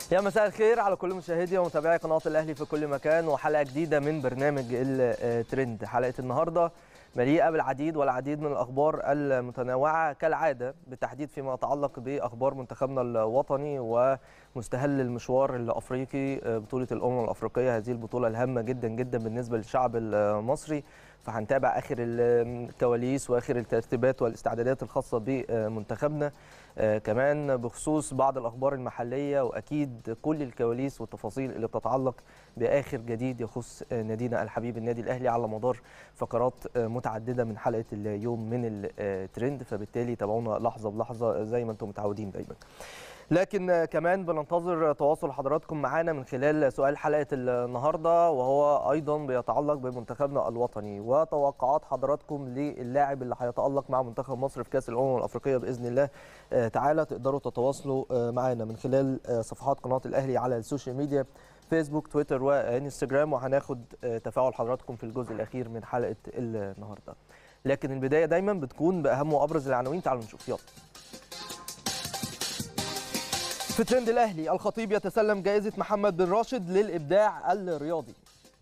يا مساء الخير على كل مشاهدي ومتابعي قناه الاهلي في كل مكان وحلقه جديده من برنامج الترند حلقه النهارده مليئه بالعديد والعديد من الاخبار المتنوعه كالعاده بالتحديد فيما يتعلق باخبار منتخبنا الوطني ومستهل المشوار الافريقي بطوله الامم الافريقيه هذه البطوله الهامه جدا جدا بالنسبه للشعب المصري فهنتابع اخر الكواليس واخر الترتيبات والاستعدادات الخاصه بمنتخبنا آه كمان بخصوص بعض الاخبار المحليه واكيد كل الكواليس والتفاصيل اللي بتتعلق باخر جديد يخص آه نادينا الحبيب النادي الاهلي على مدار فقرات آه متعدده من حلقه اليوم من الترند فبالتالي تابعونا لحظه بلحظه زي ما انتم متعودين دايما لكن كمان بننتظر تواصل حضراتكم معنا من خلال سؤال حلقه النهارده وهو ايضا بيتعلق بمنتخبنا الوطني وتوقعات حضراتكم للاعب اللي هيتالق مع منتخب مصر في كاس الامم الافريقيه باذن الله تعالى تقدروا تتواصلوا معنا من خلال صفحات قناه الاهلي على السوشيال ميديا فيسبوك تويتر وانستجرام وهناخد تفاعل حضراتكم في الجزء الاخير من حلقه النهارده لكن البدايه دايما بتكون باهم وابرز العناوين تعالوا نشوف يلا في ترند الاهلي الخطيب يتسلم جائزه محمد بن راشد للابداع الرياضي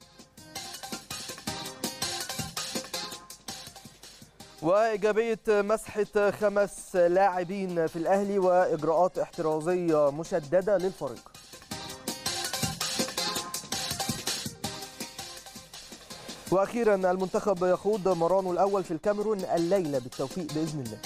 وإيجابية مسحة خمس لاعبين في الأهلي وإجراءات احترازية مشددة للفريق وأخيرا المنتخب يخوض مرانه الأول في الكاميرون الليلة بالتوفيق بإذن الله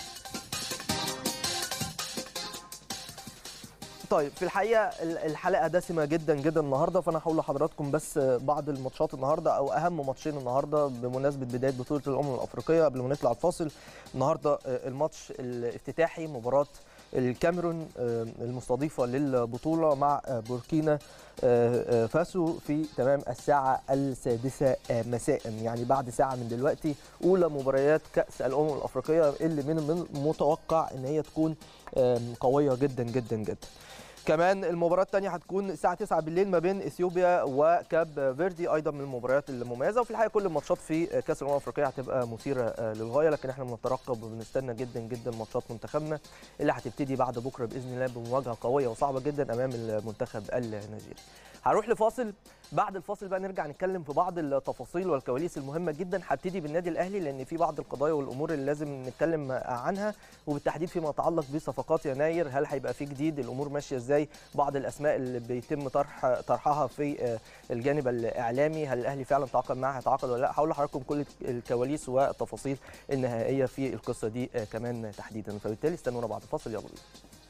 طيب في الحقيقه الحلقه دسمه جدا جدا النهارده فانا هقول لحضراتكم بس بعض الماتشات النهارده او اهم ماتشين النهارده بمناسبه بدايه بطوله الامم الافريقيه قبل ما نطلع الفاصل النهارده الماتش الافتتاحي مباراه الكاميرون المستضيفه للبطوله مع بوركينا فاسو في تمام الساعه السادسه مساء يعني بعد ساعه من دلوقتي اولى مباريات كاس الامم الافريقيه اللي من المتوقع ان هي تكون قويه جدا جدا جدا كمان المباراة الثانية هتكون الساعة 9 بالليل ما بين اثيوبيا وكاب فيردي ايضا من المباريات المميزة وفي الحقيقة كل الماتشات في كأس الأمم الأفريقية هتبقى مثيرة للغاية لكن احنا بنترقب وبنستنى جدا جدا ماتشات منتخبنا اللي هتبتدي بعد بكرة بإذن الله بمواجهة قوية وصعبة جدا أمام المنتخب النيجيري. هروح لفاصل بعد الفاصل بقى نرجع نتكلم في بعض التفاصيل والكواليس المهمه جدا هبتدي بالنادي الاهلي لان في بعض القضايا والامور اللي لازم نتكلم عنها وبالتحديد فيما يتعلق بصفقات يناير هل هيبقى في جديد الامور ماشيه ازاي بعض الاسماء اللي بيتم طرح طرحها في الجانب الاعلامي هل الاهلي فعلا تعاقد معاها هيتعاقد ولا لا هقول لحضراتكم كل الكواليس والتفاصيل النهائيه في القصه دي كمان تحديدا فبالتالي استنونا بعد الفاصل يلا بينا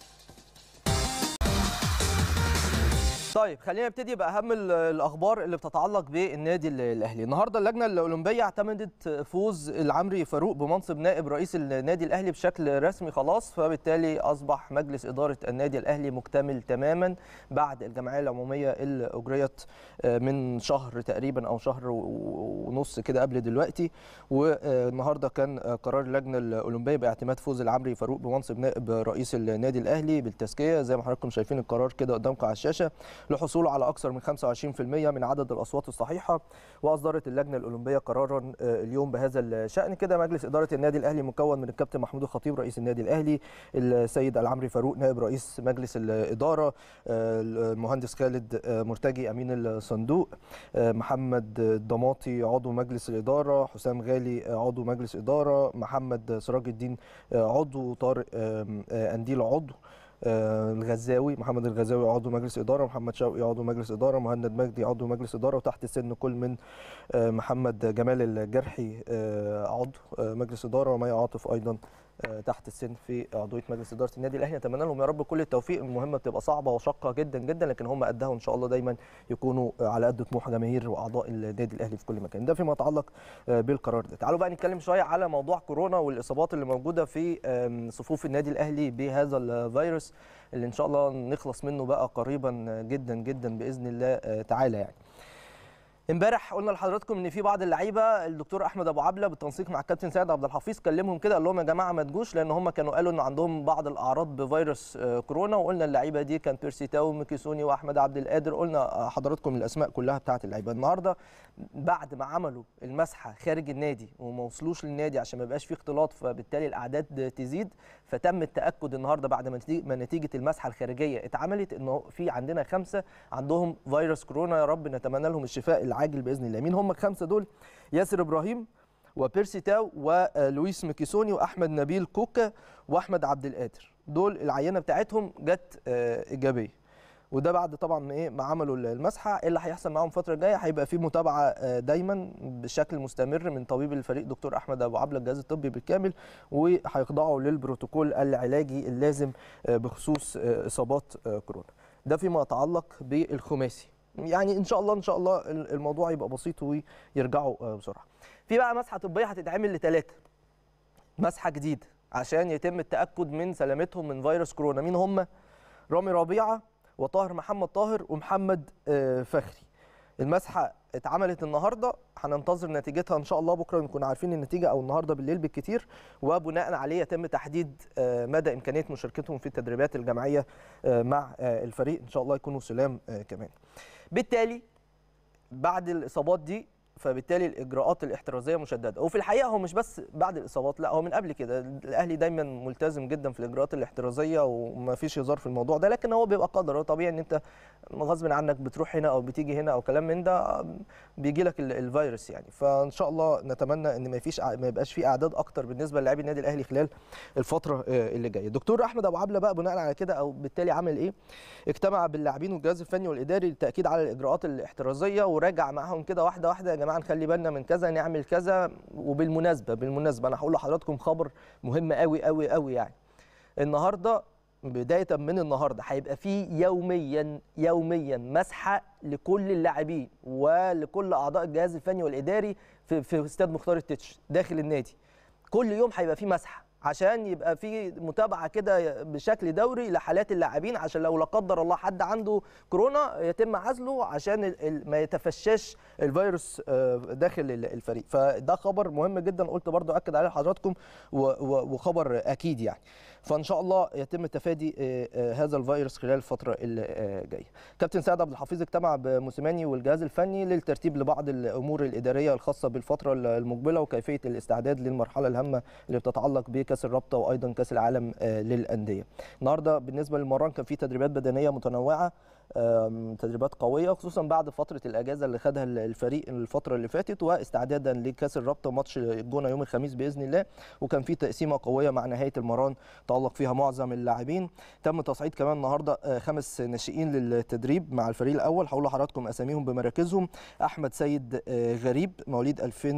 طيب خلينا نبتدي باهم الاخبار اللي بتتعلق بالنادي الاهلي النهارده اللجنه الاولمبيه اعتمدت فوز العمري فاروق بمنصب نائب رئيس النادي الاهلي بشكل رسمي خلاص فبالتالي اصبح مجلس اداره النادي الاهلي مكتمل تماما بعد الجمعيه العموميه اللي اجريت من شهر تقريبا او شهر ونص كده قبل دلوقتي والنهارده كان قرار اللجنه الاولمبيه باعتماد فوز العمري فاروق بمنصب نائب رئيس النادي الاهلي بالتزكيه زي ما حضراتكم شايفين القرار كده قدامكم على الشاشه لحصوله على اكثر من 25% من عدد الاصوات الصحيحه واصدرت اللجنه الاولمبيه قرارا اليوم بهذا الشان كده مجلس اداره النادي الاهلي مكون من الكابتن محمود الخطيب رئيس النادي الاهلي السيد العمري فاروق نائب رئيس مجلس الاداره المهندس خالد مرتجي امين الصندوق محمد الضماطي عضو مجلس الاداره حسام غالي عضو مجلس اداره محمد سراج الدين عضو طارق انديل عضو الغزاوي محمد الغزاوي عضو مجلس اداره محمد شوقي عضو مجلس اداره مهند مجدي عضو مجلس اداره وتحت السن كل من محمد جمال الجرحي عضو مجلس اداره ومي عاطف ايضا تحت السن في عضويه مجلس اداره النادي الاهلي نتمنى لهم يا رب كل التوفيق المهمه بتبقى صعبه وشاقه جدا جدا لكن هم قدها وان شاء الله دايما يكونوا على قد طموح جماهير واعضاء النادي الاهلي في كل مكان ده فيما يتعلق بالقرار ده تعالوا بقى نتكلم شويه على موضوع كورونا والاصابات اللي موجوده في صفوف النادي الاهلي بهذا الفيروس اللي ان شاء الله نخلص منه بقى قريبا جدا جدا باذن الله تعالى يعني امبارح قلنا لحضراتكم ان في بعض اللعيبه الدكتور احمد ابو عبله بالتنسيق مع الكابتن سيد عبد الحفيظ كلمهم كده قال لهم يا جماعه ما تجوش لان هم كانوا قالوا ان عندهم بعض الاعراض بفيروس كورونا وقلنا اللعيبه دي كان بيرسي تاو وميكيسوني واحمد عبد القادر قلنا حضراتكم الاسماء كلها بتاعه اللعيبه النهارده بعد ما عملوا المسحه خارج النادي وما وصلوش للنادي عشان ما يبقاش في اختلاط فبالتالي الاعداد تزيد فتم التاكد النهارده بعد ما نتيجه المسحه الخارجيه اتعملت انه في عندنا خمسه عندهم فيروس كورونا يا رب نتمنى لهم الشفاء العاجل باذن الله مين هم الخمسه دول ياسر ابراهيم وبيرسي تاو ولويس ميكيسوني واحمد نبيل كوكا واحمد عبد القادر دول العينه بتاعتهم جت ايجابيه وده بعد طبعا ايه ما عملوا المسحه اللي هيحصل معاهم الفتره الجايه هيبقى في متابعه دايما بشكل مستمر من طبيب الفريق دكتور احمد ابو عبله الجهاز الطبي بالكامل وهيخضعوا للبروتوكول العلاجي اللازم بخصوص اصابات كورونا ده فيما يتعلق بالخماسي يعني ان شاء الله ان شاء الله الموضوع يبقى بسيط ويرجعوا بسرعه في بقى مسحه طبيه هتتعمل لثلاثه مسحه جديده عشان يتم التاكد من سلامتهم من فيروس كورونا مين هم رامي ربيعه وطاهر محمد طاهر ومحمد فخري المسحه اتعملت النهارده هننتظر نتيجتها ان شاء الله بكره نكون عارفين النتيجه او النهارده بالليل بالكتير وبناء عليه يتم تحديد مدى امكانيه مشاركتهم في التدريبات الجماعيه مع الفريق ان شاء الله يكونوا سلام كمان بالتالي بعد الاصابات دي فبالتالي الاجراءات الاحترازيه مشدده وفي الحقيقه هو مش بس بعد الاصابات لا هو من قبل كده الاهلي دايما ملتزم جدا في الاجراءات الاحترازيه وما فيش هزار في الموضوع ده لكن هو بيبقى قدر هو طبيعي ان انت غصب عنك بتروح هنا او بتيجي هنا او كلام من ده بيجي لك الفيروس يعني فان شاء الله نتمنى ان ما فيش ما يبقاش في اعداد اكتر بالنسبه للاعبي النادي الاهلي خلال الفتره اللي جايه دكتور احمد ابو عبله بقى بناء على كده او بالتالي عمل ايه اجتمع باللاعبين والجهاز الفني والاداري للتاكيد على الاجراءات الاحترازيه وراجع معاهم كده واحده واحده يا جماعه نخلي بالنا من كذا نعمل كذا وبالمناسبه بالمناسبه انا هقول لحضراتكم خبر مهم قوي قوي قوي يعني النهارده بدايه من النهارده هيبقى في يوميا يوميا مسحه لكل اللاعبين ولكل اعضاء الجهاز الفني والاداري في في استاد مختار التتش داخل النادي كل يوم هيبقى في مسحه عشان يبقى في متابعه كده بشكل دوري لحالات اللاعبين عشان لو لا قدر الله حد عنده كورونا يتم عزله عشان ما يتفشاش الفيروس داخل الفريق فده خبر مهم جدا قلت برضو اكد عليه لحضراتكم وخبر اكيد يعني فان شاء الله يتم تفادي هذا الفيروس خلال الفتره الجايه كابتن سعد عبد الحفيظ اجتمع بموسيماني والجهاز الفني للترتيب لبعض الامور الاداريه الخاصه بالفتره المقبله وكيفيه الاستعداد للمرحله الهامه اللي بتتعلق بكاس الرابطه وايضا كاس العالم للانديه النهارده بالنسبه للمران كان في تدريبات بدنيه متنوعه تدريبات قويه خصوصا بعد فتره الاجازه اللي خدها الفريق الفتره اللي فاتت واستعدادا لكاس الرابطه ماتش الجونه يوم الخميس باذن الله وكان في تقسيمه قويه مع نهايه المران تالق فيها معظم اللاعبين تم تصعيد كمان النهارده خمس ناشئين للتدريب مع الفريق الاول هقول لحضراتكم اساميهم بمراكزهم احمد سيد غريب مواليد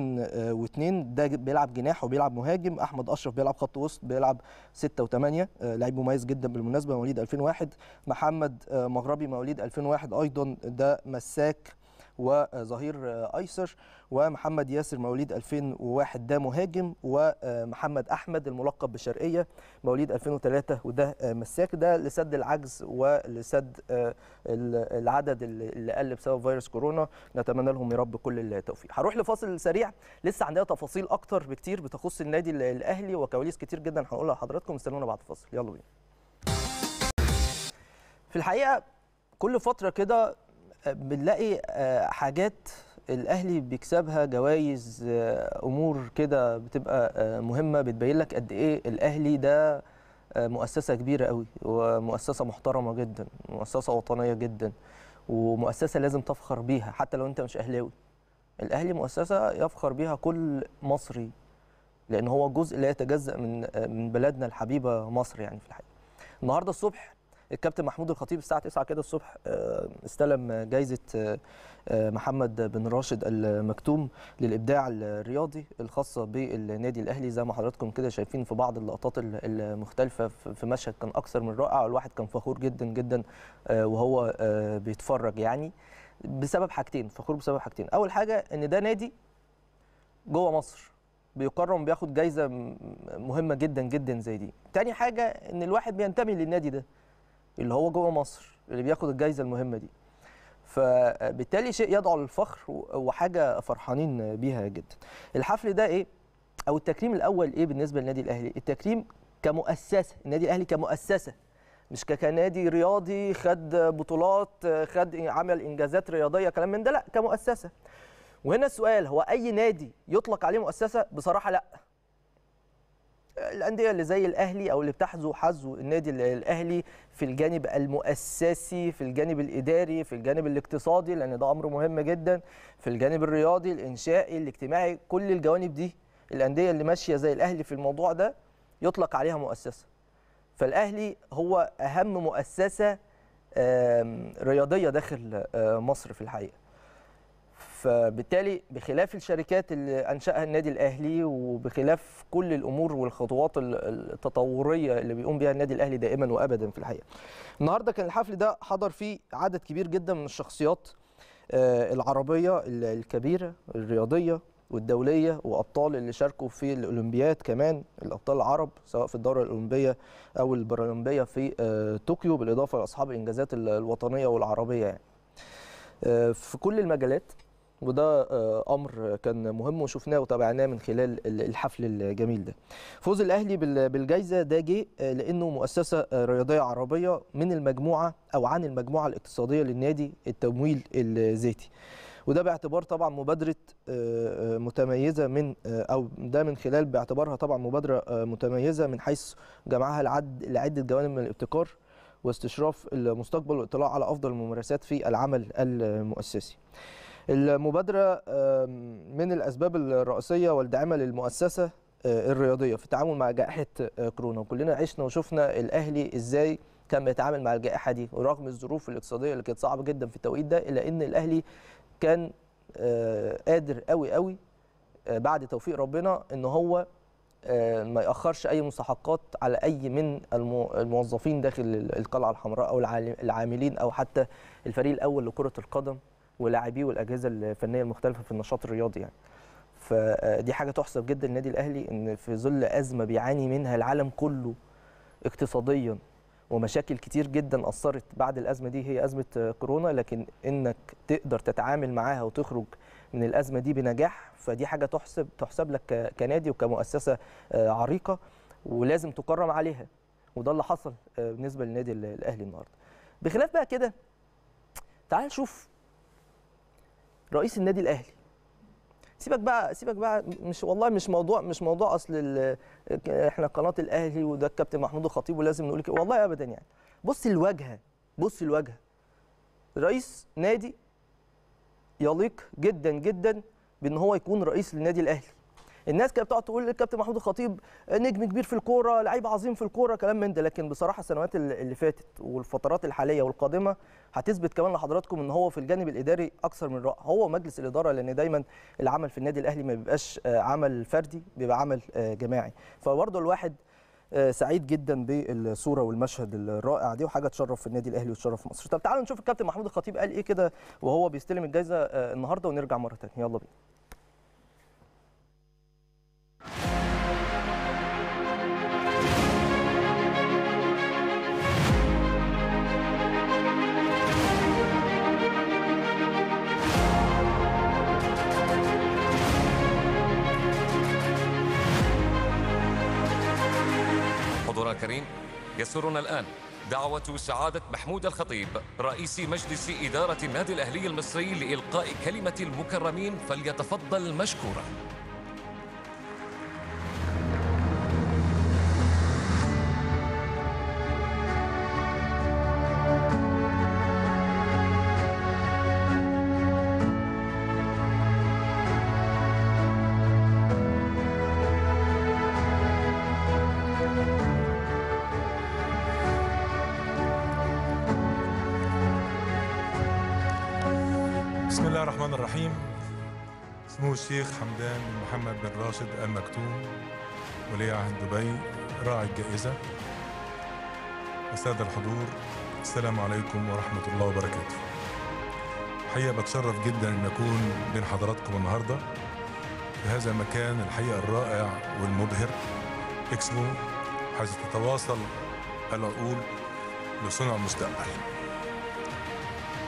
2002 ده بيلعب جناح وبيلعب مهاجم احمد اشرف بيلعب خط وسط بيلعب 6 و8 لعيب مميز جدا بالمناسبه مواليد 2001 محمد مغربي مواليد 2001 ايضا ده مساك وظهير ايسر ومحمد ياسر مواليد 2001 ده مهاجم ومحمد احمد الملقب بالشرقيه مواليد 2003 وده مساك ده لسد العجز ولسد العدد اللي قل بسبب فيروس كورونا نتمنى لهم يا رب كل التوفيق هروح لفاصل سريع لسه عندنا تفاصيل اكتر بكتير بتخص النادي الاهلي وكواليس كتير جدا هنقولها لحضراتكم استنونا بعد الفاصل يلا بينا في الحقيقه كل فتره كده بنلاقي حاجات الاهلي بيكسبها جوائز امور كده بتبقى مهمه بتبين لك قد ايه الاهلي ده مؤسسه كبيره قوي ومؤسسه محترمه جدا مؤسسه وطنيه جدا ومؤسسه لازم تفخر بيها حتى لو انت مش اهلاوي الاهلي مؤسسه يفخر بيها كل مصري لان هو جزء لا يتجزا من من بلدنا الحبيبه مصر يعني في الحقيقه النهارده الصبح الكابتن محمود الخطيب الساعه 9 كده الصبح استلم جائزه محمد بن راشد المكتوم للابداع الرياضي الخاصه بالنادي الاهلي زي ما حضراتكم كده شايفين في بعض اللقطات المختلفه في مشهد كان اكثر من رائع والواحد كان فخور جدا جدا وهو بيتفرج يعني بسبب حاجتين فخور بسبب حاجتين اول حاجه ان ده نادي جوه مصر بيكرم بياخد جايزه مهمه جدا جدا زي دي تاني حاجه ان الواحد بينتمي للنادي ده اللي هو جوه مصر اللي بياخد الجائزه المهمه دي فبالتالي شيء يدعو للفخر وحاجه فرحانين بيها جدا الحفل ده ايه او التكريم الاول ايه بالنسبه للنادي الاهلي التكريم كمؤسسه النادي الاهلي كمؤسسه مش كنادي رياضي خد بطولات خد عمل انجازات رياضيه كلام من ده لا كمؤسسه وهنا السؤال هو اي نادي يطلق عليه مؤسسه بصراحه لا الانديه اللي زي الاهلي او اللي بتحذو حذو النادي الاهلي في الجانب المؤسسي في الجانب الاداري في الجانب الاقتصادي لان ده امر مهم جدا في الجانب الرياضي الانشائي الاجتماعي كل الجوانب دي الانديه اللي ماشيه زي الاهلي في الموضوع ده يطلق عليها مؤسسه فالاهلي هو اهم مؤسسه رياضيه داخل مصر في الحقيقه فبالتالي بخلاف الشركات اللي انشاها النادي الاهلي وبخلاف كل الامور والخطوات التطوريه اللي بيقوم بها النادي الاهلي دائما وابدا في الحقيقه. النهارده كان الحفل ده حضر فيه عدد كبير جدا من الشخصيات العربيه الكبيره الرياضيه والدوليه وابطال اللي شاركوا في الاولمبياد كمان الابطال العرب سواء في الدوره الاولمبيه او البارالمبيه في طوكيو بالاضافه لاصحاب الانجازات الوطنيه والعربيه يعني. في كل المجالات وده امر كان مهم وشفناه وتابعناه من خلال الحفل الجميل ده. فوز الاهلي بالجائزه ده جه لانه مؤسسه رياضيه عربيه من المجموعه او عن المجموعه الاقتصاديه للنادي التمويل الذاتي. وده باعتبار طبعا مبادره متميزه من او ده من خلال باعتبارها طبعا مبادره متميزه من حيث جمعها العد لعده جوانب من الابتكار واستشراف المستقبل والاطلاع على افضل الممارسات في العمل المؤسسي. المبادرة من الأسباب الرئيسية والداعمة للمؤسسة الرياضية في التعامل مع جائحة كورونا وكلنا عشنا وشفنا الأهلي إزاي كان بيتعامل مع الجائحة دي ورغم الظروف الاقتصادية اللي كانت صعبة جدا في التوقيت ده إلا أن الأهلي كان قادر قوي قوي بعد توفيق ربنا أن هو ما يأخرش أي مستحقات على أي من الموظفين داخل القلعة الحمراء أو العاملين أو حتى الفريق الأول لكرة القدم ولاعبيه والاجهزه الفنيه المختلفه في النشاط الرياضي يعني فدي حاجه تحسب جدا للنادي الاهلي ان في ظل ازمه بيعاني منها العالم كله اقتصاديا ومشاكل كتير جدا اثرت بعد الازمه دي هي ازمه كورونا لكن انك تقدر تتعامل معاها وتخرج من الازمه دي بنجاح فدي حاجه تحسب تحسب لك كنادي وكمؤسسه عريقه ولازم تكرم عليها وده اللي حصل بالنسبه للنادي الاهلي النهارده بخلاف بقى كده تعال نشوف رئيس النادي الاهلي سيبك بقى سيبك بقى مش والله مش موضوع مش موضوع اصل احنا قناه الاهلي وده الكابتن محمود الخطيب ولازم نقول كده والله ابدا يعني بص الواجهه بص الواجهه رئيس نادي يليق جدا جدا بان هو يكون رئيس للنادي الاهلي الناس كانت بتقعد تقول الكابتن محمود الخطيب نجم كبير في الكوره لعيب عظيم في الكوره كلام من ده لكن بصراحه السنوات اللي فاتت والفترات الحاليه والقادمه هتثبت كمان لحضراتكم ان هو في الجانب الاداري اكثر من رائع هو مجلس الاداره لان دايما العمل في النادي الاهلي ما بيبقاش عمل فردي بيبقى عمل جماعي فبرضه الواحد سعيد جدا بالصوره والمشهد الرائع دي وحاجه تشرف في النادي الاهلي وتشرف مصر طب تعالوا نشوف الكابتن محمود الخطيب قال ايه كده وهو بيستلم الجائزه النهارده ونرجع مره ثانيه يلا بينا حضور الكريم يسرنا الآن دعوة سعادة محمود الخطيب رئيس مجلس إدارة النادي الأهلي المصري لإلقاء كلمة المكرمين فليتفضل مشكورا بسم الله الرحمن الرحيم سمو الشيخ حمدان بن محمد بن راشد ال مكتوم ولي عهد دبي راعي الجائزة السادة الحضور السلام عليكم ورحمة الله وبركاته حقيقة بتشرف جدا أن أكون بين حضراتكم النهاردة في هذا المكان الحقيقة الرائع والمبهر إكسبو حيث تتواصل العقول لصنع المستقبل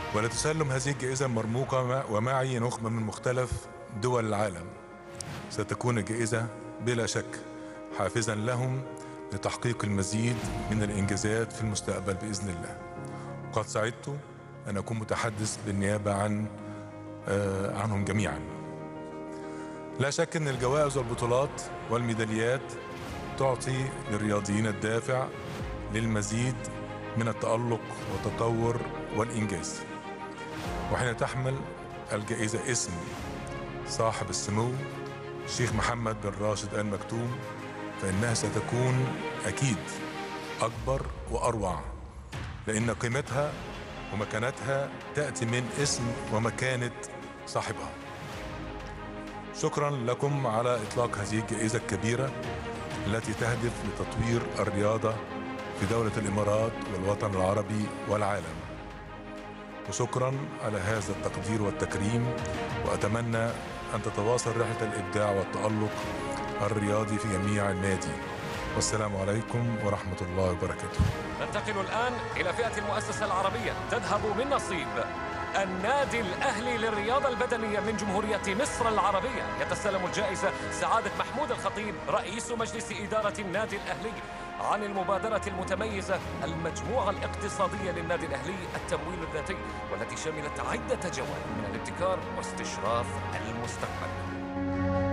ولتسلم هذه الجائزة المرموقة مع- ومعي نخبة من مختلف دول العالم ستكون الجائزة بلا شك حافزا لهم لتحقيق المزيد من الإنجازات في المستقبل بإذن الله وقد سعدت أن أكون متحدث بالنيابة عن آه، عنهم جميعا لا شك أن الجوائز والبطولات والميداليات تعطي للرياضيين الدافع للمزيد من التألق والتطور والإنجاز وحين تحمل الجائزة اسم صاحب السمو الشيخ محمد بن راشد آل مكتوم فإنها ستكون أكيد أكبر وأروع لأن قيمتها ومكانتها تأتي من اسم ومكانة صاحبها شكرا لكم على إطلاق هذه الجائزة الكبيرة التي تهدف لتطوير الرياضة في دولة الإمارات والوطن العربي والعالم وشكرا على هذا التقدير والتكريم وأتمنى أن تتواصل رحلة الإبداع والتألق الرياضي في جميع النادي والسلام عليكم ورحمة الله وبركاته ننتقل الآن إلى فئة المؤسسة العربية تذهب من نصيب النادي الأهلي للرياضة البدنية من جمهورية مصر العربية يتسلم الجائزة سعادة محمود الخطيب رئيس مجلس إدارة النادي الأهلي عن المبادرة المتميزة المجموعة الاقتصادية للنادي الأهلي التمويل الذاتي والتي شملت عدة جوانب من الابتكار واستشراف المستقبل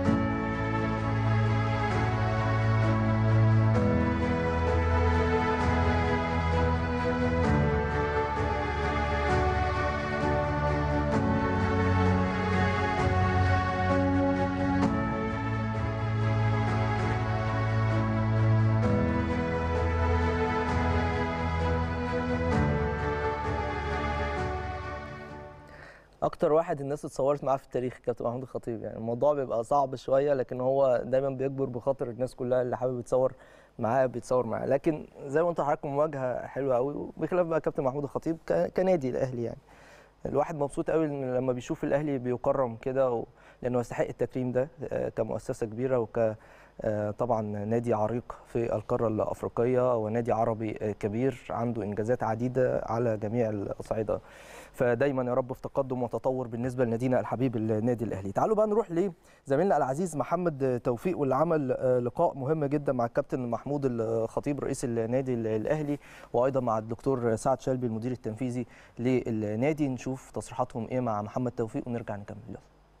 اكتر واحد الناس اتصورت معاه في التاريخ كابتن محمود الخطيب يعني الموضوع بيبقى صعب شويه لكن هو دايما بيكبر بخاطر الناس كلها اللي حابب يتصور معاه بيتصور معاه لكن زي ما قلت لحضرتك مواجهه حلوه قوي وبخلاف بقى كابتن محمود الخطيب ك- كنادي الاهلي يعني الواحد مبسوط قوي إن لما بيشوف الاهلي بيكرم كده و... لانه يستحق التكريم ده آه، كمؤسسه كبيره وك آه، طبعا نادي عريق في القاره الافريقيه ونادي عربي آه، كبير عنده انجازات عديده على جميع الاصعده فدايما يا رب في تقدم وتطور بالنسبه لنادينا الحبيب النادي الاهلي تعالوا بقى نروح لزميلنا العزيز محمد توفيق واللي عمل آه، لقاء مهم جدا مع الكابتن محمود الخطيب رئيس النادي الاهلي وايضا مع الدكتور سعد شلبي المدير التنفيذي للنادي نشوف تصريحاتهم ايه مع محمد توفيق ونرجع نكمل يلا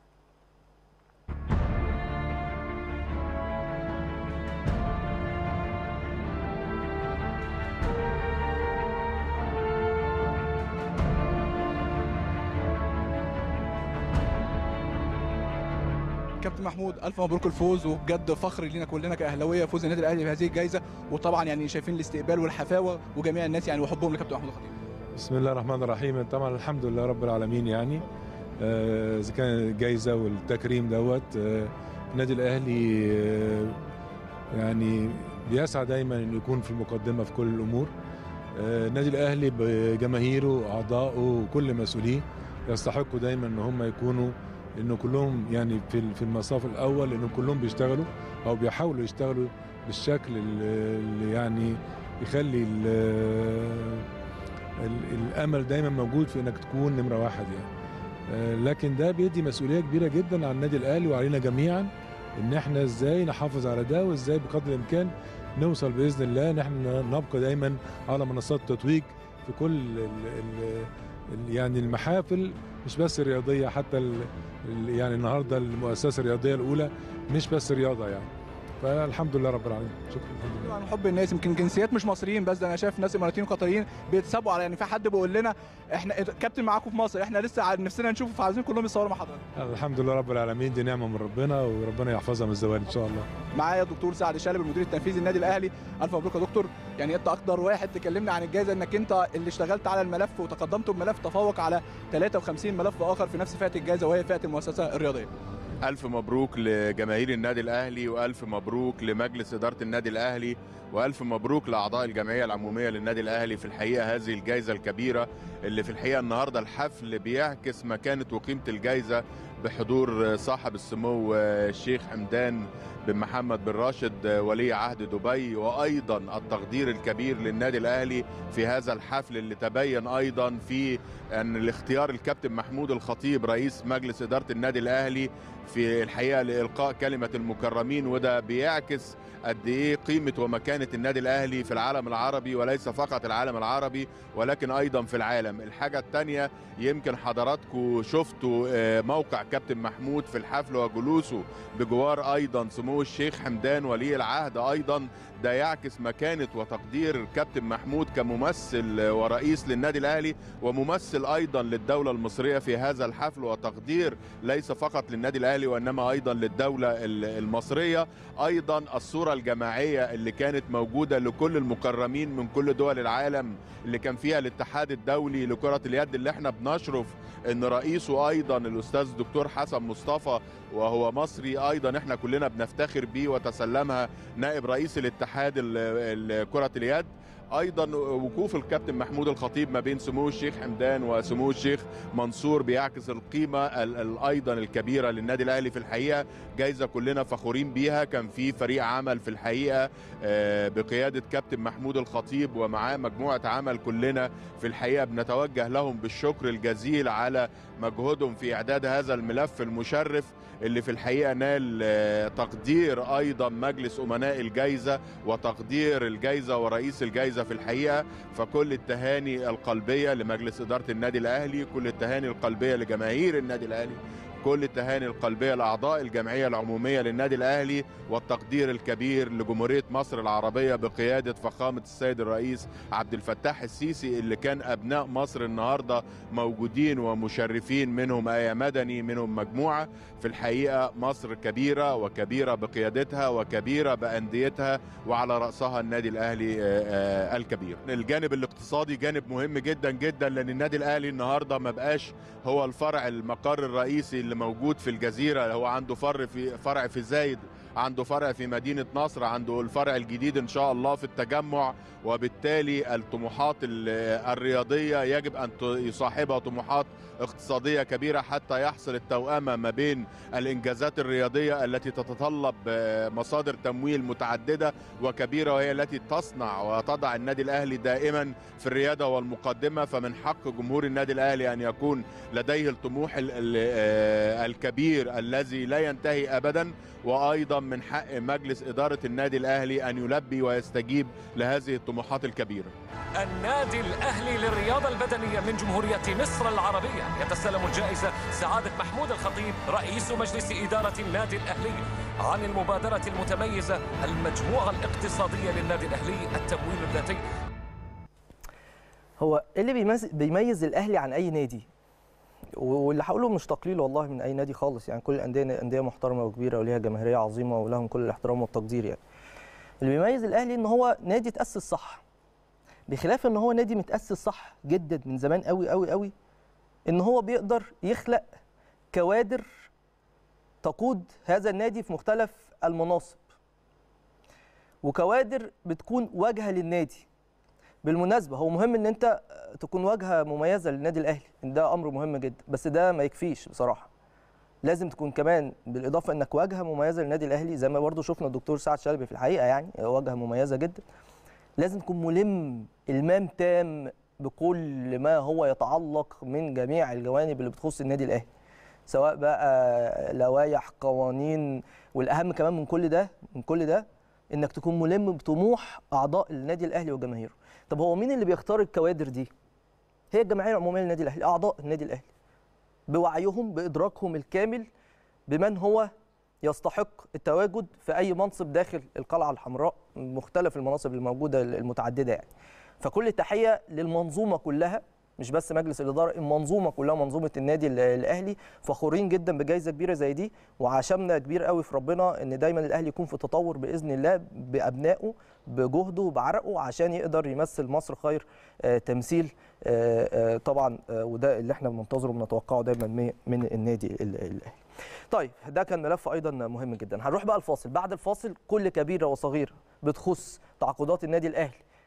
كابتن محمود الف مبروك الفوز وبجد فخر لينا كلنا كاهلاويه فوز النادي الاهلي بهذه الجائزه وطبعا يعني شايفين الاستقبال والحفاوه وجميع الناس يعني وحبهم لكابتن محمود الخطيب بسم الله الرحمن الرحيم طبعا الحمد لله رب العالمين يعني آه، اذا كان الجائزه والتكريم دوت آه، النادي الاهلي آه، يعني بيسعى دايما انه يكون في المقدمه في كل الامور آه، النادي الاهلي بجماهيره واعضائه وكل مسؤوليه يستحقوا دايما ان هم يكونوا انه كلهم يعني في في المصاف الاول انه كلهم بيشتغلوا او بيحاولوا يشتغلوا بالشكل اللي اللي يعني يخلي ال- ال- الامل دايما موجود في انك تكون نمره واحد يعني آه، لكن ده بيدي مسؤوليه كبيره جدا على النادي الاهلي وعلينا جميعا ان احنا ازاي نحافظ على ده وازاي بقدر الامكان نوصل باذن الله ان احنا نبقى دايما على منصات التتويج في كل ال ال ال يعني المحافل مش بس الرياضيه حتى ال ال يعني النهارده المؤسسه الرياضيه الاولى مش بس رياضه يعني فالحمد لله رب العالمين شكرا الحمد لله طبعا حب الناس يمكن جنسيات مش مصريين بس ده انا شايف ناس اماراتيين وقطريين بيتسابوا على يعني في حد بيقول لنا احنا كابتن معاكم في مصر احنا لسه ع- نفسنا نشوفه فعايزين كلهم يصوروا مع حضرتك الحمد لله رب العالمين دي نعمه من ربنا وربنا يحفظها من الزوال ان شاء الله معايا الدكتور سعد شلبي المدير التنفيذي للنادي الاهلي الف مبروك يا دكتور يعني انت اقدر واحد تكلمنا عن الجائزه انك انت اللي اشتغلت على الملف وتقدمت بملف تفوق على 53 ملف اخر في نفس فئه الجائزه وهي فئه المؤسسه الرياضيه ألف مبروك لجماهير النادي الأهلي وألف مبروك لمجلس إدارة النادي الأهلي وألف مبروك لأعضاء الجمعية العمومية للنادي الأهلي في الحقيقة هذه الجائزة الكبيرة اللي في الحقيقة النهاردة الحفل بيعكس مكانة وقيمة الجائزة بحضور صاحب السمو الشيخ حمدان بن محمد بن راشد ولي عهد دبي وايضا التقدير الكبير للنادي الاهلي في هذا الحفل اللي تبين ايضا في ان الاختيار الكابتن محمود الخطيب رئيس مجلس اداره النادي الاهلي في الحقيقه لالقاء كلمه المكرمين وده بيعكس قد ايه قيمه ومكانه النادي الاهلي في العالم العربي وليس فقط العالم العربي ولكن ايضا في العالم الحاجه الثانيه يمكن حضراتكم شفتوا موقع كابتن محمود في الحفل وجلوسه بجوار ايضا سمو الشيخ حمدان ولي العهد ايضا ده يعكس مكانه وتقدير كابتن محمود كممثل ورئيس للنادي الاهلي وممثل ايضا للدوله المصريه في هذا الحفل وتقدير ليس فقط للنادي الاهلي وانما ايضا للدوله المصريه ايضا الصوره الجماعيه اللي كانت موجوده لكل المكرمين من كل دول العالم اللي كان فيها الاتحاد الدولي لكره اليد اللي احنا بنشرف ان رئيسه ايضا الاستاذ الدكتور حسن مصطفى وهو مصري ايضا احنا كلنا بنفتخر بيه وتسلمها نائب رئيس الاتحاد كره اليد ايضا وقوف الكابتن محمود الخطيب ما بين سمو الشيخ حمدان وسمو الشيخ منصور بيعكس القيمه ايضا الكبيره للنادي الاهلي في الحقيقه جايزه كلنا فخورين بيها كان في فريق عمل في الحقيقه بقياده كابتن محمود الخطيب ومعاه مجموعه عمل كلنا في الحقيقه بنتوجه لهم بالشكر الجزيل على مجهودهم في اعداد هذا الملف المشرف اللي في الحقيقه نال تقدير ايضا مجلس امناء الجائزه وتقدير الجائزه ورئيس الجائزه في الحقيقه فكل التهاني القلبيه لمجلس اداره النادي الاهلي كل التهاني القلبيه لجماهير النادي الاهلي كل التهاني القلبيه لاعضاء الجمعيه العموميه للنادي الاهلي والتقدير الكبير لجمهوريه مصر العربيه بقياده فخامه السيد الرئيس عبد الفتاح السيسي اللي كان ابناء مصر النهارده موجودين ومشرفين منهم ايه مدني منهم مجموعه في الحقيقه مصر كبيره وكبيره بقيادتها وكبيره بانديتها وعلى راسها النادي الاهلي الكبير. الجانب الاقتصادي جانب مهم جدا جدا لان النادي الاهلي النهارده ما بقاش هو الفرع المقر الرئيسي اللي موجود في الجزيره هو عنده فرع في فرع في زايد عنده فرع في مدينة نصر عنده الفرع الجديد إن شاء الله في التجمع وبالتالي الطموحات الرياضية يجب أن يصاحبها طموحات اقتصادية كبيرة حتى يحصل التوأمة ما بين الإنجازات الرياضية التي تتطلب مصادر تمويل متعددة وكبيرة وهي التي تصنع وتضع النادي الأهلي دائما في الريادة والمقدمة فمن حق جمهور النادي الأهلي أن يكون لديه الطموح الكبير الذي لا ينتهي أبدا وأيضا من حق مجلس إدارة النادي الأهلي أن يلبي ويستجيب لهذه الطموحات الكبيرة النادي الأهلي للرياضة البدنية من جمهورية مصر العربية يتسلم الجائزة سعادة محمود الخطيب رئيس مجلس إدارة النادي الأهلي عن المبادرة المتميزة المجموعة الاقتصادية للنادي الأهلي التمويل الذاتي هو ايه اللي بيميز, بيميز الاهلي عن اي نادي واللي هقوله مش تقليل والله من اي نادي خالص يعني كل الانديه انديه محترمه وكبيره وليها جماهيريه عظيمه ولهم كل الاحترام والتقدير يعني اللي بيميز الاهلي ان هو نادي تاسس صح بخلاف ان هو نادي متاسس صح جدا من زمان قوي قوي قوي ان هو بيقدر يخلق كوادر تقود هذا النادي في مختلف المناصب وكوادر بتكون واجهه للنادي بالمناسبه هو مهم ان انت تكون واجهه مميزه للنادي الاهلي ده امر مهم جدا بس ده ما يكفيش بصراحه لازم تكون كمان بالاضافه انك واجهه مميزه للنادي الاهلي زي ما برضو شفنا الدكتور سعد شلبي في الحقيقه يعني واجهه مميزه جدا لازم تكون ملم المام تام بكل ما هو يتعلق من جميع الجوانب اللي بتخص النادي الاهلي سواء بقى لوائح قوانين والاهم كمان من كل ده من كل ده انك تكون ملم بطموح اعضاء النادي الاهلي وجماهيره طب هو مين اللي بيختار الكوادر دي هي الجمعيه العموميه للنادي الاهلي اعضاء النادي الاهلي بوعيهم بادراكهم الكامل بمن هو يستحق التواجد في اي منصب داخل القلعه الحمراء مختلف المناصب الموجوده المتعدده يعني فكل التحيه للمنظومه كلها مش بس مجلس الاداره المنظومه كلها منظومه النادي الاهلي فخورين جدا بجائزه كبيره زي دي وعشمنا كبير قوي في ربنا ان دايما الاهلي يكون في تطور باذن الله بابنائه بجهده وبعرقه عشان يقدر يمثل مصر خير آه تمثيل آه آه طبعا وده اللي احنا بننتظره وبنتوقعه دايما من النادي الاهلي طيب ده كان ملف ايضا مهم جدا هنروح بقى الفاصل بعد الفاصل كل كبيره وصغيره بتخص تعاقدات النادي الاهلي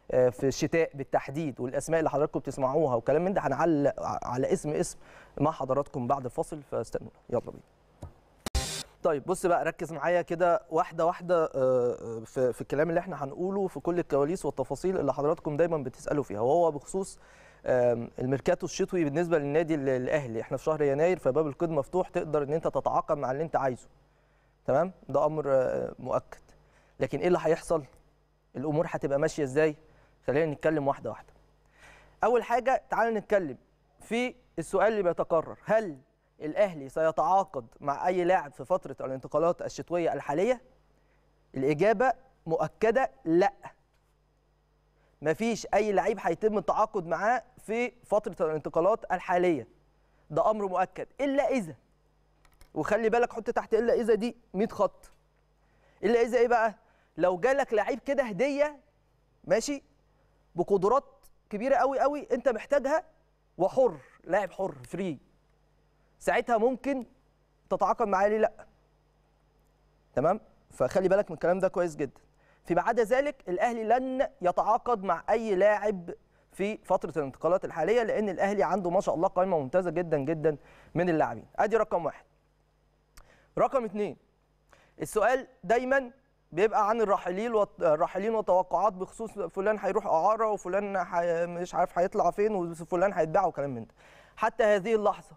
آه، في الشتاء بالتحديد والاسماء اللي حضراتكم بتسمعوها وكلام من ده هنعلق على اسم اسم مع حضراتكم بعد الفاصل فاستنونا يلا بينا طيب بص بقى ركز معايا كده واحده واحده آه، آه، في في الكلام اللي احنا هنقوله في كل الكواليس والتفاصيل اللي حضراتكم دايما بتسالوا فيها وهو بخصوص آم، الميركاتو الشتوي بالنسبه للنادي ال- الاهلي احنا في شهر يناير فباب القيد مفتوح تقدر ان انت تتعاقد مع اللي انت عايزه تمام ده امر آه، مؤكد لكن ايه اللي هيحصل الامور هتبقى ماشيه ازاي خلينا نتكلم واحده واحده اول حاجه تعال نتكلم في السؤال اللي بيتكرر هل الاهلي سيتعاقد مع اي لاعب في فتره الانتقالات الشتويه الحاليه الاجابه مؤكده لا مفيش اي لعيب هيتم التعاقد معاه في فتره الانتقالات الحاليه ده امر مؤكد الا اذا وخلي بالك حط تحت الا اذا دي 100 خط الا اذا ايه بقى لو جالك لعيب كده هديه ماشي بقدرات كبيره قوي قوي انت محتاجها وحر لاعب حر فري ساعتها ممكن تتعاقد معاه ليه لا تمام فخلي بالك من الكلام ده كويس جدا فيما عدا ذلك الاهلي لن يتعاقد مع اي لاعب في فتره الانتقالات الحاليه لان الاهلي عنده ما شاء الله قائمه ممتازه جدا جدا من اللاعبين ادي رقم واحد رقم اثنين السؤال دايما بيبقى عن الراحلين وت- الراحلين وتوقعات بخصوص فلان هيروح اعاره وفلان حي... مش عارف هيطلع فين وفلان هيتباع وكلام من ده حتى هذه اللحظه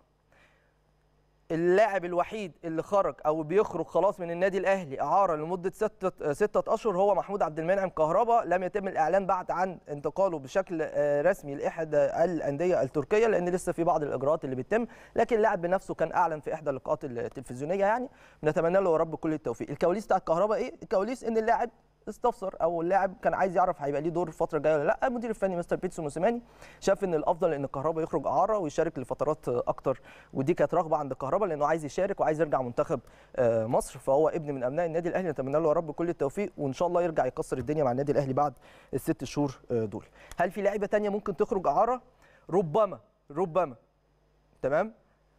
اللاعب الوحيد اللي خرج او بيخرج خلاص من النادي الاهلي اعاره لمده ستة ستة اشهر هو محمود عبد المنعم كهربا لم يتم الاعلان بعد عن انتقاله بشكل آه، رسمي لاحدى الانديه التركيه لان لسه في بعض الاجراءات اللي بتتم لكن اللاعب بنفسه كان اعلن في احدى اللقاءات التلفزيونيه يعني نتمنى له يا رب كل التوفيق الكواليس بتاع الكهرباء ايه الكواليس ان اللاعب استفسر او اللاعب كان عايز يعرف هيبقى ليه دور الفتره الجايه ولا لا المدير الفني مستر بيتسو موسيماني شاف ان الافضل ان الكهرباء يخرج اعاره ويشارك لفترات اكتر ودي كانت رغبه عند الكهرباء لانه عايز يشارك وعايز يرجع منتخب آه، مصر فهو ابن من ابناء النادي الاهلي نتمنى له يا رب كل التوفيق وان شاء الله يرجع يكسر الدنيا مع النادي الاهلي بعد الست شهور آه، دول هل في لعيبه تانية ممكن تخرج اعاره ربما ربما تمام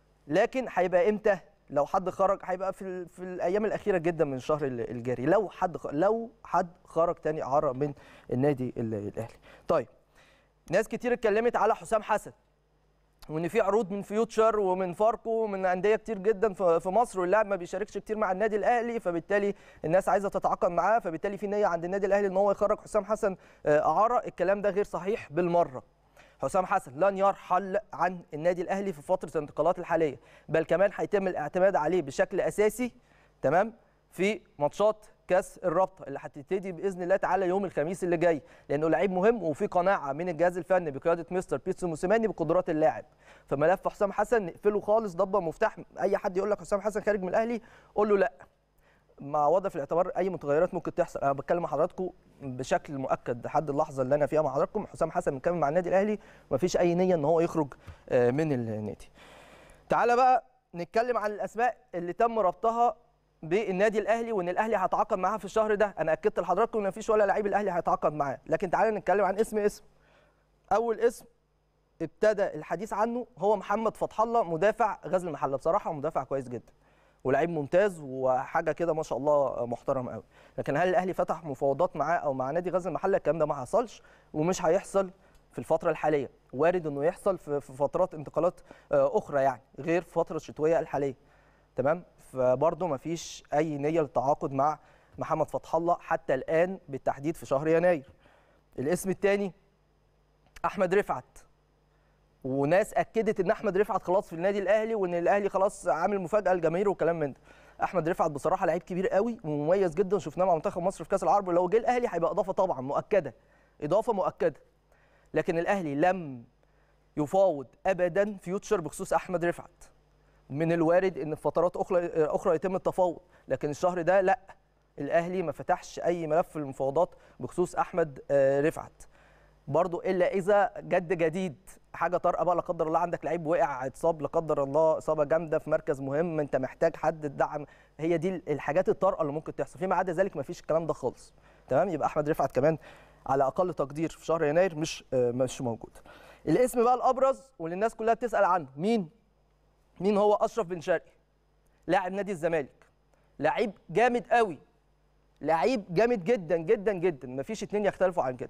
لكن هيبقى امتى لو حد خرج هيبقى في ال- في الايام الاخيره جدا من الشهر ال- الجاري لو حد خ- لو حد خرج تاني اعاره من النادي ال- الاهلي طيب ناس كتير اتكلمت على حسام حسن وان في عروض من فيوتشر ومن فاركو ومن انديه كتير جدا في في مصر واللاعب ما بيشاركش كتير مع النادي الاهلي فبالتالي الناس عايزه تتعاقد معاه فبالتالي في نيه عند النادي الاهلي ان هو يخرج حسام حسن آه، اعاره الكلام ده غير صحيح بالمره حسام حسن لن يرحل عن النادي الاهلي في فتره الانتقالات الحاليه بل كمان هيتم الاعتماد عليه بشكل اساسي تمام في ماتشات كاس الرابطه اللي هتبتدي باذن الله تعالى يوم الخميس اللي جاي لانه لعيب مهم وفي قناعه من الجهاز الفني بقياده مستر بيتسو موسيماني بقدرات اللاعب فملف حسام حسن نقفله خالص ضبه مفتاح اي حد يقول لك حسام حسن خارج من الاهلي قول له لا مع وضع في الاعتبار اي متغيرات ممكن تحصل انا بتكلم مع حضراتكم بشكل مؤكد لحد اللحظه اللي انا فيها مع حضراتكم حسام حسن مكمل مع النادي الاهلي ومفيش اي نيه ان هو يخرج آه، من النادي تعالى بقى نتكلم عن الاسماء اللي تم ربطها بالنادي الاهلي وان الاهلي هيتعاقد معاها في الشهر ده انا اكدت لحضراتكم ان مفيش ولا لعيب الاهلي هيتعاقد معاه لكن تعالى نتكلم عن اسم اسم اول اسم ابتدى الحديث عنه هو محمد فتح الله مدافع غزل المحله بصراحه مدافع كويس جدا ولعيب ممتاز وحاجه كده ما شاء الله محترم قوي لكن هل الاهلي فتح مفاوضات معاه او مع نادي غزل المحله الكلام ده ما حصلش ومش هيحصل في الفتره الحاليه وارد انه يحصل في في فترات انتقالات آه، اخرى يعني غير فتره الشتويه الحاليه تمام فبرضه ما فيش اي نيه للتعاقد مع محمد فتح الله حتى الان بالتحديد في شهر يناير الاسم الثاني احمد رفعت وناس اكدت ان احمد رفعت خلاص في النادي الاهلي وان الاهلي خلاص عامل مفاجاه للجماهير وكلام من ده احمد رفعت بصراحه لعيب كبير قوي ومميز جدا شفناه مع منتخب مصر في كاس العرب ولو جه الاهلي هيبقى اضافه طبعا مؤكده اضافه مؤكده لكن الاهلي لم يفاوض ابدا فيوتشر بخصوص احمد رفعت من الوارد ان في فترات اخرى اخرى يتم التفاوض لكن الشهر ده لا الاهلي ما فتحش اي ملف في المفاوضات بخصوص احمد آه، رفعت برضو الا اذا جد جديد حاجه طارئه بقى لا قدر الله عندك لعيب وقع اتصاب لا قدر الله اصابه جامده في مركز مهم انت محتاج حد تدعم هي دي الحاجات الطارئه اللي ممكن تحصل فيما عدا ذلك مفيش الكلام ده خالص تمام يبقى احمد رفعت كمان على اقل تقدير في شهر يناير مش آه، مش موجود الاسم بقى الابرز واللي الناس كلها بتسال عنه مين مين هو اشرف بن شرقي لاعب نادي الزمالك لعيب جامد قوي لعيب جامد جدا جدا جدا مفيش اتنين يختلفوا عن كده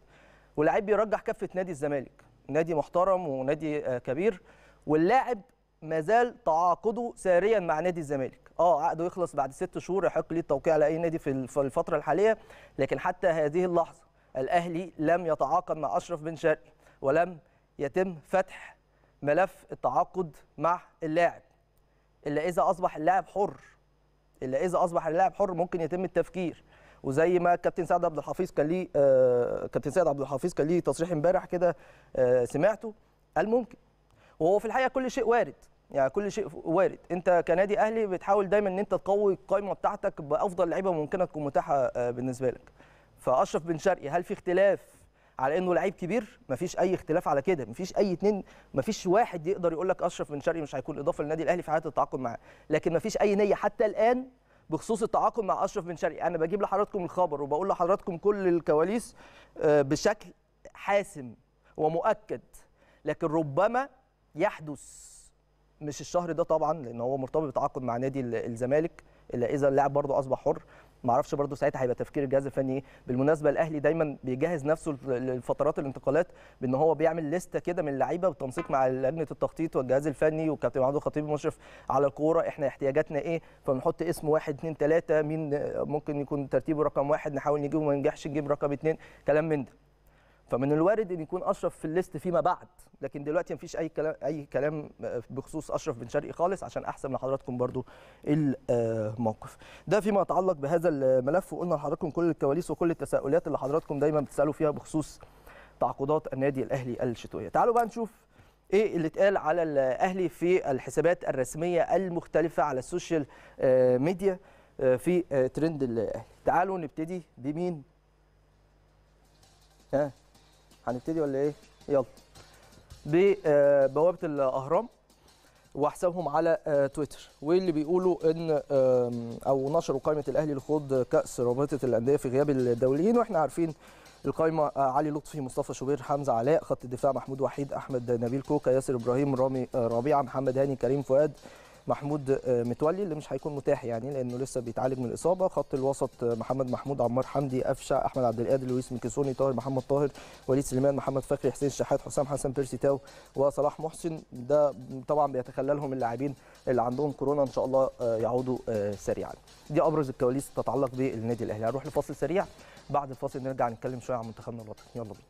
ولاعيب بيرجح كفه نادي الزمالك نادي محترم ونادي آه، كبير واللاعب ما زال تعاقده ساريا مع نادي الزمالك اه عقده يخلص بعد ست شهور يحق ليه التوقيع على اي نادي في الف- الفتره الحاليه لكن حتى هذه اللحظه الاهلي لم يتعاقد مع اشرف بن شرقي ولم يتم فتح ملف التعاقد مع اللاعب الا اذا اصبح اللاعب حر الا اذا اصبح اللاعب حر ممكن يتم التفكير وزي ما كابتن سعد عبد الحفيظ كان ليه آه كابتن سعد عبد الحفيظ كان ليه تصريح امبارح كده آه سمعته قال ممكن وهو في الحقيقه كل شيء وارد يعني كل شيء وارد انت كنادي اهلي بتحاول دايما ان انت تقوي القائمه بتاعتك بافضل لعيبه ممكنه تكون متاحه آه، بالنسبه لك فاشرف بن شرقي هل في اختلاف على انه لعيب كبير مفيش اي اختلاف على كده مفيش اي اتنين مفيش واحد يقدر يقول لك اشرف بن شرقي مش هيكون اضافه للنادي الاهلي في حاله التعاقد معاه لكن مفيش اي نيه حتى الان بخصوص التعاقد مع اشرف بن شرقي انا بجيب لحضراتكم الخبر وبقول لحضراتكم كل الكواليس آه، بشكل حاسم ومؤكد لكن ربما يحدث مش الشهر ده طبعا لان هو مرتبط بتعاقد مع نادي ال- الزمالك الا اذا اللاعب برضه اصبح حر ما اعرفش برضه ساعتها هيبقى تفكير الجهاز الفني ايه بالمناسبه الاهلي دايما بيجهز نفسه لفترات الانتقالات بان هو بيعمل لسته كده من اللعيبه بالتنسيق مع لجنه التخطيط والجهاز الفني والكابتن محمود الخطيب المشرف على الكوره احنا احتياجاتنا ايه فبنحط اسم واحد اثنين ثلاثه مين آه، ممكن يكون ترتيبه رقم واحد نحاول نجيبه ما ننجحش نجيب رقم اثنين كلام من ده فمن الوارد ان يكون اشرف في الليست فيما بعد لكن دلوقتي مفيش اي كلام اي كلام بخصوص اشرف بن شرقي خالص عشان احسن لحضراتكم برضو الموقف ده فيما يتعلق بهذا الملف وقلنا لحضراتكم كل الكواليس وكل التساؤلات اللي حضراتكم دايما بتسالوا فيها بخصوص تعاقدات النادي الاهلي الشتويه تعالوا بقى نشوف ايه اللي اتقال على الاهلي في الحسابات الرسميه المختلفه على السوشيال آه، ميديا آه، في آه، ترند الاهلي تعالوا نبتدي بمين ها هنبتدي ولا ايه يلا ببوابه الاهرام وحسابهم على آه، تويتر واللي بيقولوا ان آم، او نشروا قائمه الاهلي لخوض كاس رابطه الانديه في غياب الدوليين واحنا عارفين القائمه آه، علي لطفي مصطفى شوبير حمزه علاء خط الدفاع محمود وحيد احمد نبيل كوكا ياسر ابراهيم رامي آه، ربيعه محمد هاني كريم فؤاد محمود آه، متولي اللي مش هيكون متاح يعني لانه لسه بيتعالج من الاصابه خط الوسط آه، محمد محمود عمار حمدي قفشه احمد عبد القادر لويس ميكيسوني طاهر محمد طاهر وليد سليمان محمد فخري حسين الشحات حسام حسن بيرسي تاو وصلاح محسن ده طبعا بيتخللهم اللاعبين اللي عندهم كورونا ان شاء الله آه، يعودوا آه، سريعا دي ابرز الكواليس تتعلق بالنادي الاهلي هنروح لفاصل سريع بعد الفاصل نرجع نتكلم شويه عن منتخبنا الوطني يلا بينا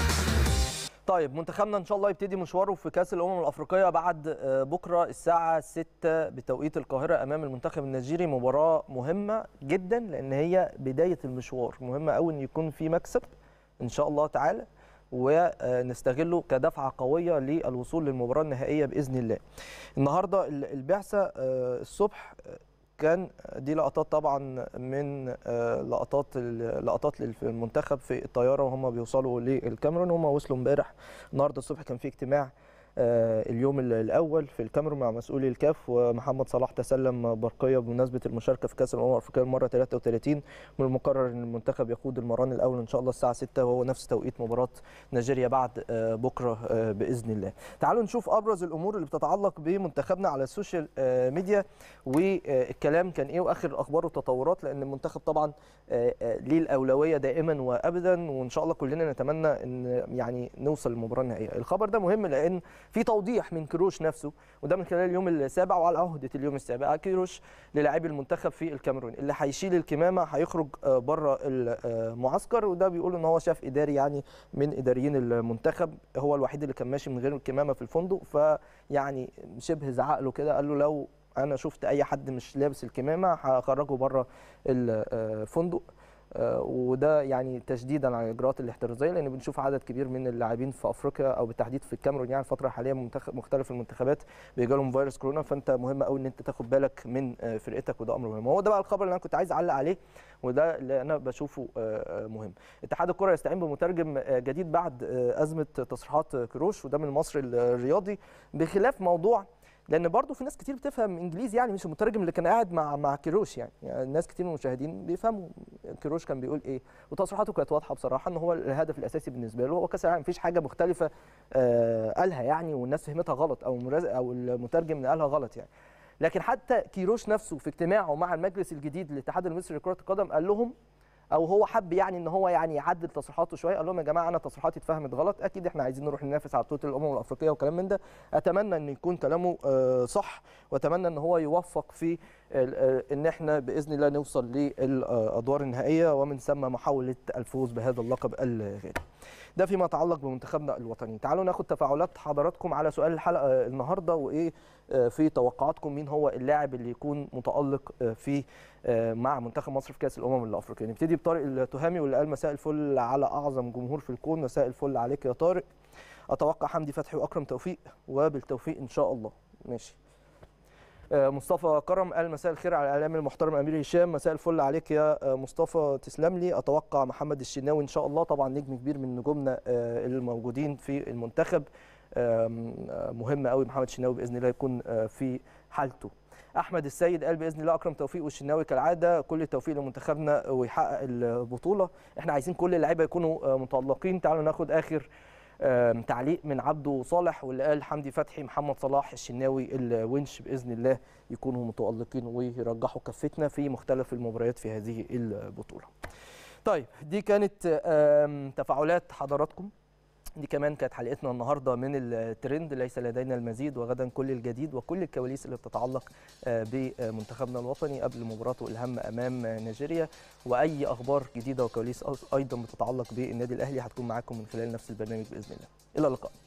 طيب منتخبنا ان شاء الله يبتدي مشواره في كاس الامم الافريقيه بعد آه، بكره الساعه 6 بتوقيت القاهره امام المنتخب النيجيري مباراه مهمه جدا لان هي بدايه المشوار مهمه قوي ان يكون في مكسب ان شاء الله تعالى ونستغله كدفعه قويه للوصول للمباراه النهائيه باذن الله. النهارده ال- البعثه آه، الصبح آه، كان دي لقطات طبعا من آه، لقطات ال- لقطات للمنتخب في الطياره وهم بيوصلوا للكاميرون هم وصلوا امبارح النهارده الصبح كان في اجتماع آه، اليوم ال- الاول في الكاميرون مع مسؤولي الكاف ومحمد صلاح تسلم برقيه بمناسبه المشاركه في كاس الامم الافريقيه المره 33 من المقرر ان المنتخب يقود المران الاول ان شاء الله الساعه 6 وهو نفس توقيت مباراه نيجيريا بعد آه، بكره آه، باذن الله. تعالوا نشوف ابرز الامور اللي بتتعلق بمنتخبنا على السوشيال آه، ميديا والكلام كان ايه واخر الاخبار والتطورات لان المنتخب طبعا آه، آه، ليه الاولويه دائما وابدا وان شاء الله كلنا نتمنى ان يعني نوصل للمباراه النهائيه. الخبر ده مهم لان في توضيح من كروش نفسه وده من خلال اليوم السابع وعلى عهده اليوم السابع كروش للاعبي المنتخب في الكاميرون اللي هيشيل الكمامه هيخرج آه، بره المعسكر وده بيقول ان هو شاف اداري يعني من اداريين المنتخب هو الوحيد اللي كان ماشي من غير الكمامه في الفندق فيعني شبه زعق له كده قال له لو انا شفت اي حد مش لابس الكمامه هخرجه بره الفندق آه، وده يعني تشديدا على الاجراءات الاحترازيه لان بنشوف عدد كبير من اللاعبين في افريقيا او بالتحديد في الكاميرون يعني الفتره الحاليه منتخب مختلف المنتخبات بيجي لهم فيروس كورونا فانت مهم قوي ان انت تاخد بالك من آه، فرقتك وده امر مهم هو ده بقى الخبر اللي انا كنت عايز اعلق عليه وده اللي انا بشوفه آه، آه، مهم اتحاد الكره يستعين بمترجم آه، جديد بعد آه، ازمه تصريحات كروش وده من المصري الرياضي بخلاف موضوع لان برضو في ناس كتير بتفهم انجليزي يعني مش المترجم اللي كان قاعد مع مع كيروش يعني, يعني ناس كتير من المشاهدين بيفهموا كيروش كان بيقول ايه وتصريحاته كانت واضحه بصراحه ان هو الهدف الاساسي بالنسبه له هو كاس العالم مفيش حاجه مختلفه آه قالها يعني والناس فهمتها غلط او المراز- او المترجم قالها غلط يعني لكن حتى كيروش نفسه في اجتماعه مع المجلس الجديد للاتحاد المصري لكره القدم قال لهم او هو حب يعني ان هو يعني يعدل تصريحاته شويه قال لهم يا جماعه انا تصريحاتي اتفهمت غلط اكيد احنا عايزين نروح ننافس على بطوله الامم الافريقيه وكلام من ده اتمنى ان يكون كلامه آه، صح واتمنى ان هو يوفق في ال- آه، ان احنا باذن الله نوصل للادوار النهائيه ومن ثم محاوله الفوز بهذا اللقب الغالي ده فيما يتعلق بمنتخبنا الوطني تعالوا ناخد تفاعلات حضراتكم على سؤال الحلقه النهارده وايه آه، في توقعاتكم مين هو اللاعب اللي يكون متالق آه، في آه، مع منتخب مصر في كاس الامم الافريقيه نبتدي بطارق التهامي واللي قال مساء الفل على اعظم جمهور في الكون مساء الفل عليك يا طارق اتوقع حمدي فتحي واكرم توفيق وبالتوفيق ان شاء الله ماشي آه، مصطفى كرم قال مساء الخير على الاعلام المحترم امير هشام مساء الفل عليك يا آه، مصطفى تسلم لي اتوقع محمد الشناوي ان شاء الله طبعا نجم كبير من نجومنا آه، الموجودين في المنتخب آم، آه، مهم قوي محمد الشناوي باذن الله يكون آه، في حالته احمد السيد قال باذن الله اكرم توفيق والشناوي كالعاده كل التوفيق لمنتخبنا ويحقق البطوله احنا عايزين كل اللعيبه يكونوا آه، متالقين تعالوا ناخد اخر آم، تعليق من عبده صالح واللي قال حمدي فتحي محمد صلاح الشناوي الونش باذن الله يكونوا متالقين ويرجحوا كفتنا في مختلف المباريات في هذه البطوله. طيب دي كانت آم، تفاعلات حضراتكم دي كمان كانت حلقتنا النهارده من الترند ليس لدينا المزيد وغدا كل الجديد وكل الكواليس اللي بتتعلق آه، بمنتخبنا الوطني قبل مباراته الهامه امام نيجيريا واي اخبار جديده وكواليس أيضا بتتعلق بالنادي الاهلي هتكون معاكم من خلال نفس البرنامج باذن الله الى اللقاء